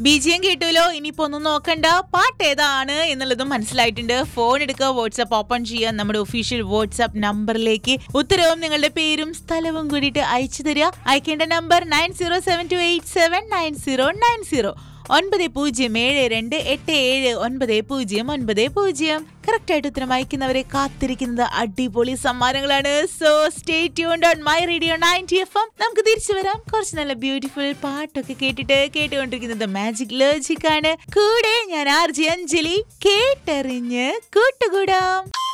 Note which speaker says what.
Speaker 1: ബിജിയം കേട്ടുമല്ലോ ഇനിയിപ്പോ ഒന്നും നോക്കണ്ട പാട്ട് ഏതാണ് എന്നുള്ളതും മനസ്സിലായിട്ടുണ്ട് ഫോൺ എടുക്കുക വാട്സ്ആപ്പ് ഓപ്പൺ ചെയ്യുക നമ്മുടെ ഒഫീഷ്യൽ വാട്സ്ആപ്പ് നമ്പറിലേക്ക് ഉത്തരവും നിങ്ങളുടെ പേരും സ്ഥലവും കൂടിയിട്ട് അയച്ചു തരിക അയക്കേണ്ട number nine zero seven two eight seven nine zero nine zero ഒൻപത് പൂജ്യം ഏഴ് രണ്ട് എട്ട് ഏഴ് ഒൻപത് പൂജ്യം ഒൻപത് പൂജ്യം കറക്റ്റ് ആയിട്ട് ഉത്തരം അയക്കുന്നവരെ കാത്തിരിക്കുന്നത് അടിപൊളി സമ്മാനങ്ങളാണ് so stay tuned on My Radio ninety F M നമുക്ക് തിരിച്ചു വരാം കുറച്ച് നല്ല ബ്യൂട്ടിഫുൾ പാട്ടൊക്കെ കേട്ടിട്ട് കേട്ടുകൊണ്ടിരിക്കുന്നത് മാജിക് ലോജിക് ആണ് കൂടെ ഞാൻ ആർ ജി അഞ്ജലി കേട്ടറിഞ്ഞ് കൂട്ടുകൂടാം